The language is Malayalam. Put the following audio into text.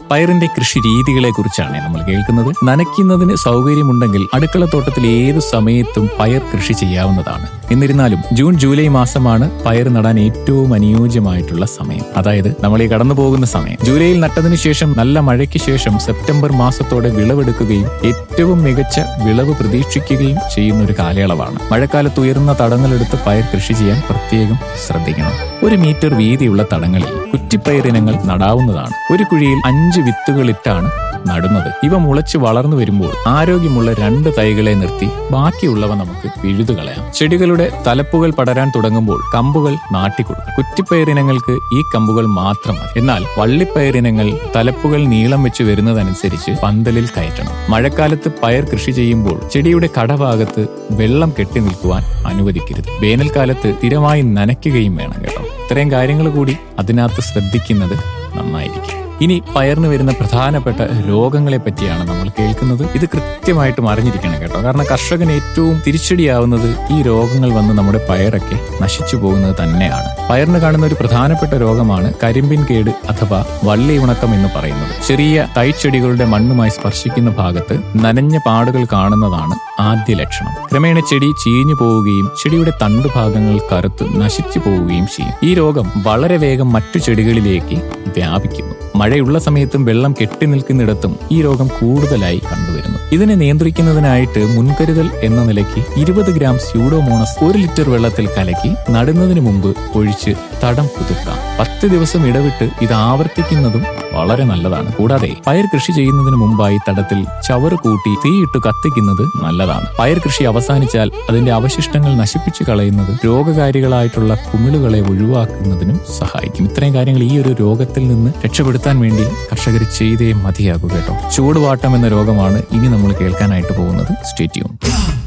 പയറിന്റെ കൃഷി രീതികളെ കുറിച്ചാണ് നമ്മൾ കേൾക്കുന്നത് നനയ്ക്കുന്നതിന് സൗകര്യമുണ്ടെങ്കിൽ അടുക്കളത്തോട്ടത്തിൽ ഏതു സമയത്തും പയർ കൃഷി ചെയ്യാവുന്നതാണ് എന്നിരുന്നാലും ജൂൺ ജൂലൈ മാസമാണ് പയർ നടാൻ ഏറ്റവും അനുയോജ്യമായിട്ടുള്ള സമയം അതായത് നമ്മൾ ഈ കടന്നു പോകുന്ന സമയം ജൂലൈയിൽ നട്ടതിനു ശേഷം നല്ല മഴയ്ക്ക് ശേഷം സെപ്റ്റംബർ മാസത്തോടെ വിളവെടുക്കുകയും ഏറ്റവും മികച്ച വിളവ് പ്രതീക്ഷിക്കുകയും ചെയ്യുന്ന ഒരു കാലയളവാണ് മഴക്കാലത്ത് ഉയർന്ന തടങ്ങളെടുത്ത് പയർ കൃഷി ചെയ്യാൻ പ്രത്യേകം ശ്രദ്ധിക്കണം ഒരു മീറ്റർ വീതിയുള്ള തടങ്ങളിൽ കുറ്റിപ്പയറിനങ്ങൾ നടാവുന്നതാണ് ഒരു കുഴിയിൽ അഞ്ച് വിത്തുകളിട്ടാണ് നടുന്നത് ഇവ മുളച്ച് വളർന്നു വരുമ്പോൾ ആരോഗ്യമുള്ള രണ്ട് തൈകളെ നിർത്തി ബാക്കിയുള്ളവ നമുക്ക് പിഴുതു കളയാം ചെടികളുടെ തലപ്പുകൾ പടരാൻ തുടങ്ങുമ്പോൾ കമ്പുകൾ നാട്ടിക്കൊടുക്കും കുറ്റിപ്പയറിനങ്ങൾക്ക് ഈ കമ്പുകൾ മാത്രം മതി എന്നാൽ വള്ളിപ്പയറിനങ്ങൾ തലപ്പുകൾ നീളം വെച്ച് വരുന്നതനുസരിച്ച് പന്തലിൽ കയറ്റണം മഴക്കാലത്ത് പയർ കൃഷി ചെയ്യുമ്പോൾ ചെടിയുടെ കടഭാഗത്ത് വെള്ളം കെട്ടി നിൽക്കുവാൻ അനുവദിക്കരുത് വേനൽക്കാലത്ത് സ്ഥിരമായി നനയ്ക്കുകയും വേണം കേട്ടോ ഇത്രയും കാര്യങ്ങൾ കൂടി അതിനകത്ത് ശ്രദ്ധിക്കുന്നത് നന്നായിരിക്കും ഇനി പയറിന് വരുന്ന പ്രധാനപ്പെട്ട രോഗങ്ങളെ പറ്റിയാണ് നമ്മൾ കേൾക്കുന്നത് ഇത് കൃത്യമായിട്ടും അറിഞ്ഞിരിക്കണം കേട്ടോ കാരണം കർഷകന് ഏറ്റവും തിരിച്ചടിയാവുന്നത് ഈ രോഗങ്ങൾ വന്ന് നമ്മുടെ പയറൊക്കെ നശിച്ചു പോകുന്നത് തന്നെയാണ് പയറിന് കാണുന്ന ഒരു പ്രധാനപ്പെട്ട രോഗമാണ് കരിമ്പിൻ കേട് അഥവാ വള്ളി ഉണക്കം എന്ന് പറയുന്നത് ചെറിയ തൈച്ചെടികളുടെ മണ്ണുമായി സ്പർശിക്കുന്ന ഭാഗത്ത് നനഞ്ഞ പാടുകൾ കാണുന്നതാണ് ആദ്യ ലക്ഷണം ക്രമേണ ചെടി ചീഞ്ഞു പോവുകയും ചെടിയുടെ തണ്ടുഭാഗങ്ങൾ കറുത്ത് നശിച്ചു പോവുകയും ചെയ്യും ഈ രോഗം വളരെ വേഗം മറ്റു ചെടികളിലേക്ക് വ്യാപിക്കുന്നു മഴയുള്ള സമയത്തും വെള്ളം കെട്ടി നിൽക്കുന്നിടത്തും ഈ രോഗം കൂടുതലായി കണ്ടുവരുന്നു ഇതിനെ നിയന്ത്രിക്കുന്നതിനായിട്ട് മുൻകരുതൽ എന്ന നിലയ്ക്ക് ഇരുപത് ഗ്രാം സ്യൂഡോമോണസ് ഒരു ലിറ്റർ വെള്ളത്തിൽ കലക്കി നടുന്നതിന് മുമ്പ് ഒഴിച്ച് തടം കുതിർക്കാം പത്ത് ദിവസം ഇടവിട്ട് ഇത് ആവർത്തിക്കുന്നതും വളരെ നല്ലതാണ് കൂടാതെ പയർ കൃഷി ചെയ്യുന്നതിന് മുമ്പായി തടത്തിൽ ചവറ് കൂട്ടി തീയിട്ട് കത്തിക്കുന്നത് നല്ലതാണ് പയർ കൃഷി അവസാനിച്ചാൽ അതിന്റെ അവശിഷ്ടങ്ങൾ നശിപ്പിച്ചു കളയുന്നത് രോഗകാരികളായിട്ടുള്ള കുമിളുകളെ ഒഴിവാക്കുന്നതിനും സഹായിക്കും ഇത്രയും കാര്യങ്ങൾ ഈ ഒരു രോഗത്തിൽ നിന്ന് രക്ഷപ്പെടുത്താൻ വേണ്ടി കർഷകർ ചെയ്തേ മതിയാകൂ കേട്ടോ ചൂടുവാട്ടം എന്ന രോഗമാണ് ഇനി നമ്മൾ കേൾക്കാനായിട്ട് പോകുന്നത് സ്റ്റേറ്റ്യൂൺ